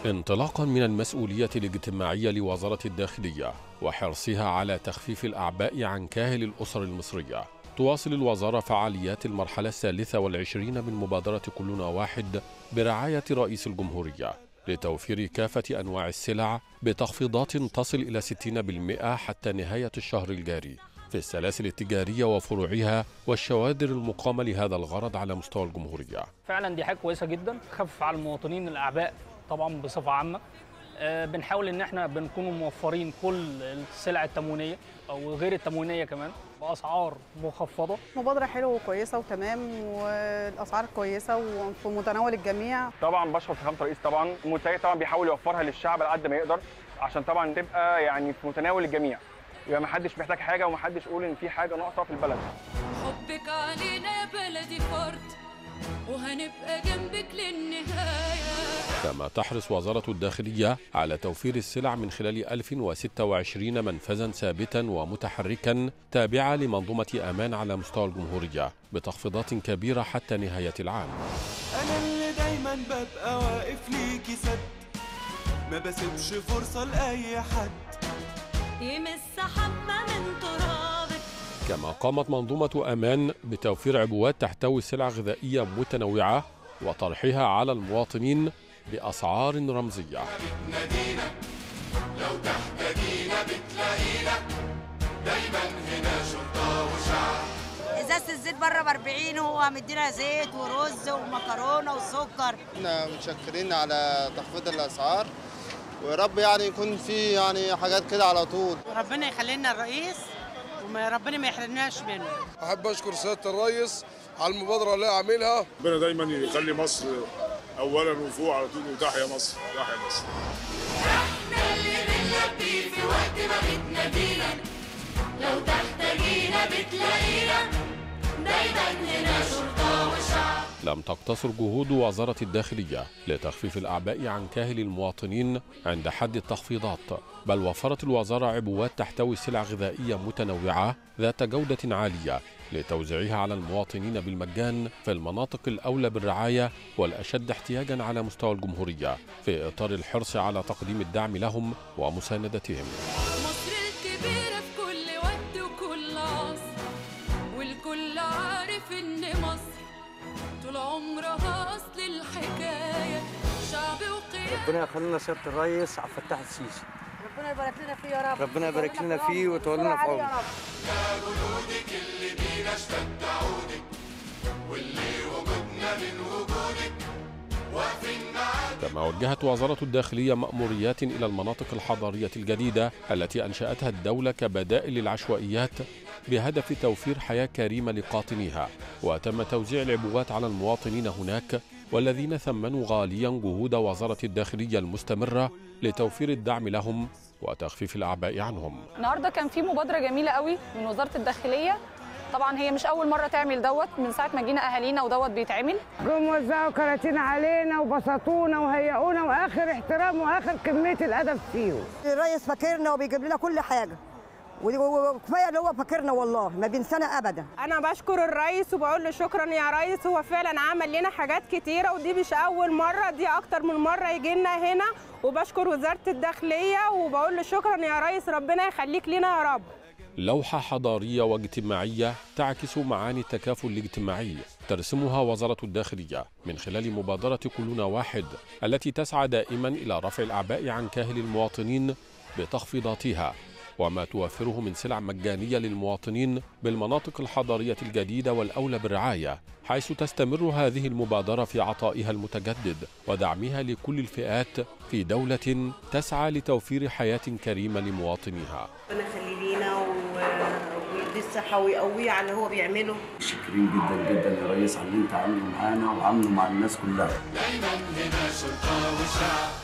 انطلاقا من المسؤولية الاجتماعية لوزارة الداخلية وحرصها على تخفيف الأعباء عن كاهل الأسر المصرية تواصل الوزارة فعاليات المرحلة الثالثة والعشرين من مبادرة كلنا واحد برعاية رئيس الجمهورية لتوفير كافة أنواع السلع بتخفيضات تصل إلى 60% حتى نهاية الشهر الجاري في السلاسل التجارية وفروعها والشوادر المقامة لهذا الغرض على مستوى الجمهورية فعلا دي حاجه كويسه جدا تخفف على المواطنين الاعباء طبعا بصفه عامه آه، بنحاول ان احنا بنكون موفرين كل السلع التموينيه او غير التموينيه كمان باسعار مخفضه مبادرة حلوة وكويسة وتمام والأسعار كويسة وفي متناول الجميع طبعا بشكر فخامه الرئيس طبعا المنتجات طبعا بيحاول يوفرها للشعب على قد ما يقدر عشان طبعا تبقى يعني في متناول الجميع يبقى ما حدش محتاج حاجه وما حدش يقول ان في حاجه ناقصه في البلد حبك علينا يا بلدي فرض وهنبقى جنبك للنهاية كما تحرص وزارة الداخلية على توفير السلع من خلال 1026 منفذا ثابتا ومتحركا تابعة لمنظومة أمان على مستوى الجمهورية بتخفيضات كبيرة حتى نهاية العام انا اللي دايما ببقى واقف ليكي سد ما بسيبش فرصة لأي حد يمس حبة من ترابك كما قامت منظومة أمان بتوفير عبوات تحتوي سلع غذائية متنوعة وطرحها على المواطنين بأسعار رمزية ازازه الزيت بره ب 40 وهو مدينا زيت ورز ومكرونه وسكر احنا متشكرين على تخفيض الاسعار ويا رب يعني يكون في يعني حاجات كده على طول ربنا يخلي لنا الرئيس وربنا ما يحرمناش منه احب اشكر سياده الرئيس على المبادره اللي عاملها ربنا دايما يخلي مصر اولا وفوق على طول وتحيا مصر تحيا مصر احنا اللي بنلبي في وقت ما بتنادينا لو تحتاجينا بتلاقينا دايما هنا شرطة وشعب لم تقتصر جهود وزارة الداخلية لتخفيف الأعباء عن كاهل المواطنين عند حد التخفيضات بل وفرت الوزارة عبوات تحتوي سلع غذائية متنوعة ذات جودة عالية لتوزيعها على المواطنين بالمجان في المناطق الأولى بالرعاية والأشد احتياجا على مستوى الجمهورية في إطار الحرص على تقديم الدعم لهم ومساندتهم مصر الكبيرة في كل وقت وكل عصر والكل عارف إن مصر طول عمرها أصل الحكاية شعب وقيادة ربنا يخلينا سياده الرئيس عبد الفتاح السيسي ربنا يبارك لنا فيه يا رب ربنا يبارك لنا فيه ويتولنا في عمره كما وجهت وزارة الداخلية مأموريات إلى المناطق الحضرية الجديدة التي أنشأتها الدولة كبدائل للعشوائيات بهدف توفير حياة كريمة لقاطنيها وتم توزيع العبوات على المواطنين هناك والذين ثمنوا غاليا جهود وزارة الداخلية المستمرة لتوفير الدعم لهم وتخفيف الأعباء عنهم النهارده كان في مبادره جميله قوي من وزاره الداخليه طبعا هي مش اول مره تعمل دوت من ساعه ما جينا اهالينا ودوت بيتعمل جم وزعوا كراتين علينا وبسطونا وهيئونا واخر احترام واخر كميه الادب فيهم الرئيس فاكرنا وبيجيب لنا كل حاجه وكفايه اللي هو فاكرنا والله ما بينسانا ابدا انا بشكر الرئيس وبقول له شكرا يا ريس هو فعلا عمل لنا حاجات كتيره ودي مش اول مره دي اكتر من مره يجي لنا هنا وبشكر وزاره الداخليه وبقول له شكرا يا ريس ربنا يخليك لنا يا رب لوحة حضارية واجتماعية تعكس معاني التكافل الاجتماعي ترسمها وزارة الداخلية من خلال مبادرة كلنا واحد التي تسعى دائما إلى رفع الأعباء عن كاهل المواطنين بتخفيضاتها وما توفره من سلع مجانية للمواطنين بالمناطق الحضرية الجديدة والأولى بالرعاية حيث تستمر هذه المبادرة في عطائها المتجدد ودعمها لكل الفئات في دولة تسعى لتوفير حياة كريمة لمواطنيها ربنا يخلي لينا ويدي الصحه ويقويه على اللي هو بيعمله شاكرين جدا جدا يا ريس على اللي انت عامله معانا وعامله مع الناس كلها دايما هنا شرطة وشعب